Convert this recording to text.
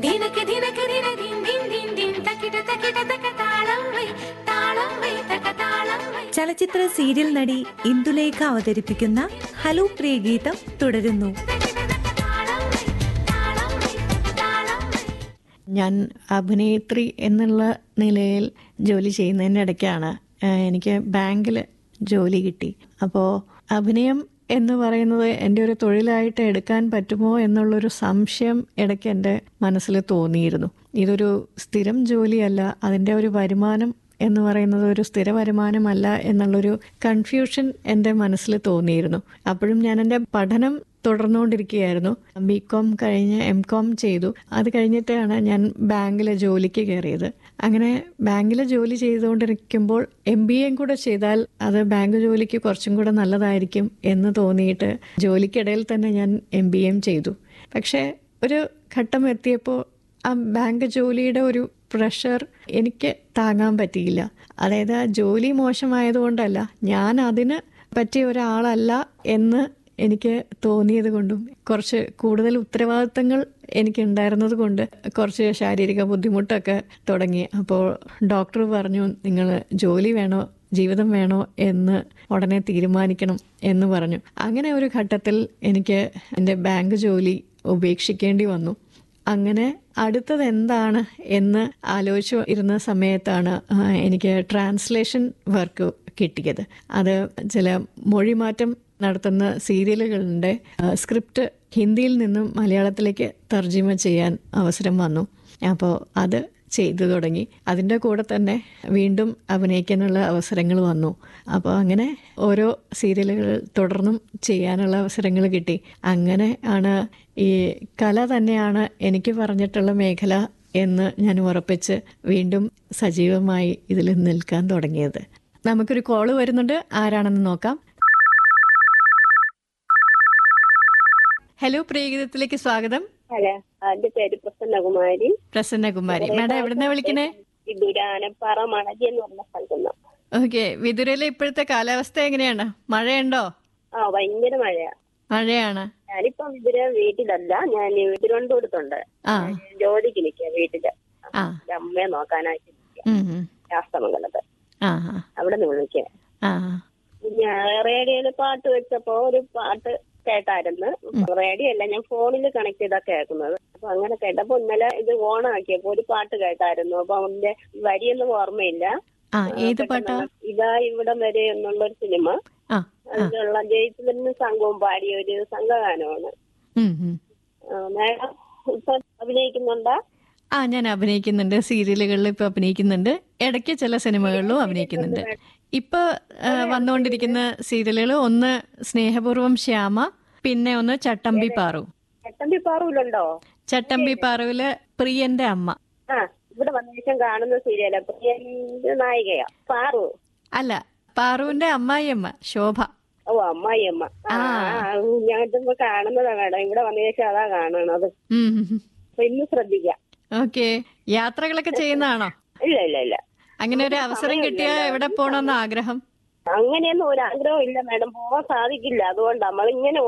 ധിനക്ക് ധിനക്ക് ധിന ദിൻ ദിൻ ദിൻ ദിൻ തക്കിട തക്കിട തക്ക താളം വൈ താളം വൈ തക്ക താളം വൈ ചലച്ചിത്ര സീരിയൽ നടി ഇന്ദുലേഖ അവതരിപ്പിക്കുന്ന ഹലോ പ്രിയ ഗീതം തുടരുന്നു താളം വൈ താളം വൈ താളം വൈ ഞാൻ അഭിനേത്രി എന്നുള്ള നിലയിൽ ജോലി ചെയ്യുന്നതിനിടയ്ക്കാണ് ഏഹ്, എനിക്ക് ബാങ്കിൽ ജോലി കിട്ടി അപ്പോൾ അഭിനയം എന്ന് പറയുന്നത് എൻ്റെ ഒരു തൊഴിലായിട്ട് എടുക്കാൻ പറ്റുമോ എന്നുള്ളൊരു സംശയം ഇടയ്ക്ക് എൻ്റെ മനസ്സിൽ തോന്നിയിരുന്നു ഇതൊരു സ്ഥിരം ജോലിയല്ല അതിൻ്റെ ഒരു വരുമാനം എന്ന് പറയുന്നത് ഒരു സ്ഥിര വരുമാനമല്ല എന്നുള്ളൊരു കൺഫ്യൂഷൻ എൻ്റെ മനസ്സിൽ തോന്നിയിരുന്നു അപ്പോഴും ഞാൻ എൻ്റെ പഠനം തുടർന്നുകൊണ്ടിരിക്കുകയായിരുന്നു ബി കോം കഴിഞ്ഞ് എം കോം ചെയ്തു അത് കഴിഞ്ഞിട്ടാണ് ഞാൻ ബാങ്കിൽ ജോലിക്ക് കയറിയത് അങ്ങനെ ബാങ്കിൽ ജോലി ചെയ്തുകൊണ്ടിരിക്കുമ്പോൾ എം ബി എയും കൂടെ ചെയ്താൽ അത് ബാങ്ക് ജോലിക്ക് കുറച്ചും കൂടെ നല്ലതായിരിക്കും എന്ന് തോന്നിയിട്ട് ജോലിക്കിടയിൽ തന്നെ ഞാൻ എം ബി എം ചെയ്തു പക്ഷേ ഒരു ഘട്ടം എത്തിയപ്പോൾ ആ ബാങ്ക് ജോലിയുടെ ഒരു പ്രഷർ എനിക്ക് താങ്ങാൻ പറ്റിയില്ല അതായത് ആ ജോലി മോശമായതുകൊണ്ടല്ല ഞാൻ അതിന് പറ്റിയ ഒരാളല്ല എന്ന് എനിക്ക് തോന്നിയത് കൊണ്ടും കുറച്ച് കൂടുതൽ ഉത്തരവാദിത്തങ്ങൾ എനിക്ക് ഉണ്ടായിരുന്നത് കൊണ്ട് കുറച്ച് ശാരീരിക ബുദ്ധിമുട്ടൊക്കെ തുടങ്ങി അപ്പോൾ ഡോക്ടർ പറഞ്ഞു നിങ്ങൾ ജോലി വേണോ ജീവിതം വേണോ എന്ന് ഉടനെ തീരുമാനിക്കണം എന്ന് പറഞ്ഞു അങ്ങനെ ഒരു ഘട്ടത്തിൽ എനിക്ക് എൻ്റെ ബാങ്ക് ജോലി ഉപേക്ഷിക്കേണ്ടി വന്നു അങ്ങനെ അടുത്തത് എന്താണ് എന്ന് ആലോചിച്ചു ഇരുന്ന സമയത്താണ് ആ, എനിക്ക് ട്രാൻസ്ലേഷൻ വർക്ക് കിട്ടിയത് അത് ചില മൊഴിമാറ്റം നടത്തുന്ന സീരിയലുകളുടെ ആ, സ്ക്രിപ്റ്റ് ഹിന്ദിയിൽ നിന്നും മലയാളത്തിലേക്ക് തർജിമ ചെയ്യാൻ അവസരം വന്നു അപ്പോൾ അത് ചെയ്തു തുടങ്ങി അതിൻ്റെ കൂടെ തന്നെ വീണ്ടും അഭിനയിക്കാനുള്ള അവസരങ്ങൾ വന്നു അപ്പോൾ അങ്ങനെ ഓരോ സീരിയലുകൾ തുടർന്നും ചെയ്യാനുള്ള അവസരങ്ങൾ കിട്ടി അങ്ങനെ ആണ് ഈ കല തന്നെയാണ് എനിക്ക് പറഞ്ഞിട്ടുള്ള മേഖല എന്ന് ഞാൻ ഉറപ്പിച്ച് വീണ്ടും സജീവമായി ഇതിൽ നിൽക്കാൻ തുടങ്ങിയത് നമുക്കൊരു കോള് വരുന്നുണ്ട് ആരാണെന്ന് നോക്കാം ഹലോ പ്രിയഗീതത്തിലേക്ക് സ്വാഗതം ഹലോ എന്റെ പേര് പ്രസന്നകുമാരി പ്രസന്നകുമാരി മാഡം എവിടുന്നാ വിളിക്കണേ വിദുരാനപ്പാറ മണജി എന്ന് പറഞ്ഞ സ്ഥലത്തുനിന്ന് ഓക്കെ വിതുരയിലെ ഇപ്പോഴത്തെ കാലാവസ്ഥ എങ്ങനെയാണ് മഴയുണ്ടോ ആ ഭയങ്കര മഴയാ മഴയാണ് ഞാനിപ്പം വിദുര വീട്ടിലല്ല ഞാൻ തിരുവനന്തപുരത്തുണ്ട് ആ ജോലിക്ക് നിൽക്കുക വീട്ടില് ആ എന്റെ അമ്മയെ നോക്കാനായിട്ട് നിൽക്കുക ഉം, ഉം. ശാസ്തമംഗലത്ത് ആ ആ, അവിടെ നിന്ന് വിളിക്കുക ആ ഞാൻ റേഡിയോയില് പാട്ട് വെച്ചപ്പോ ഒരു പാട്ട് കേട്ടായിരുന്നു റേഡിയോ അല്ല ഞാൻ ഫോണിൽ കണക്ട് ചെയ്താ കേൾക്കുന്നത് അപ്പൊ അങ്ങനെ കേട്ടപ്പോ ഇന്നലെ ഇത് ഓൺ ആക്കിയപ്പോ ഒരു പാട്ട് കേട്ടായിരുന്നു അപ്പൊ അതിന്റെ വരിയൊന്നും ഓർമ്മയില്ല ആ ഏത് പാട്ടാ ഇതാ ഇവിടം വരെ എന്നുള്ള ഒരു സിനിമ ആ അതിലുള്ള ജയിച്ചതിന് സംഘവും പാടിയ ഒരു സംഘഗാനമാണ് ഉം, ഉം. ആ, മാഡം ഇപ്പൊ അഭിനയിക്കുന്നുണ്ടോ ആ ഞാൻ അഭിനയിക്കുന്നുണ്ട് സീരിയലുകളിൽ ഇപ്പൊ അഭിനയിക്കുന്നുണ്ട് ഇടയ്ക്ക് ചില സിനിമകളിലും അഭിനയിക്കുന്നുണ്ട് ഇപ്പൊ ആ, വന്നുകൊണ്ടിരിക്കുന്ന സീരിയലുകൾ ഒന്ന് സ്നേഹപൂർവം ശ്യാമ പിന്നെ ഒന്ന് ചട്ടമ്പി പാറു ചട്ടമ്പി പാറൂലുണ്ടോ ചട്ടമ്പി പാറുവില് പ്രിയന്റെ അമ്മ ആ ഇവിടെ വന്ന ശേഷം കാണുന്ന സീരിയല പ്രിയന്റെ നായികയാ പാറു അല്ല പാറുവിന്റെ അമ്മായിയമ്മ ശോഭ ഓ അമ്മായി അമ്മ ആ ഞാൻ ഇതിപ്പോ കാണുന്നതാ മാഡം ഇവിടെ വന്ന ശേഷം അതാ കാണണത് അപ്പൊ ഇന്ന് ശ്രദ്ധിക്കാം ഓക്കെ യാത്രകളൊക്കെ ചെയ്യുന്നതാണോ ഇല്ല ഇല്ല ഇല്ല അങ്ങനെ ഒരു അവസരം കിട്ടിയാൽ എവിടെ പോകണമെന്ന് ആഗ്രഹം അങ്ങനെയൊന്നും ഒരു ആഗ്രഹം ഇല്ല മാഡം പോവാൻ സാധിക്കില്ല അതുകൊണ്ട് നമ്മളിങ്ങനെ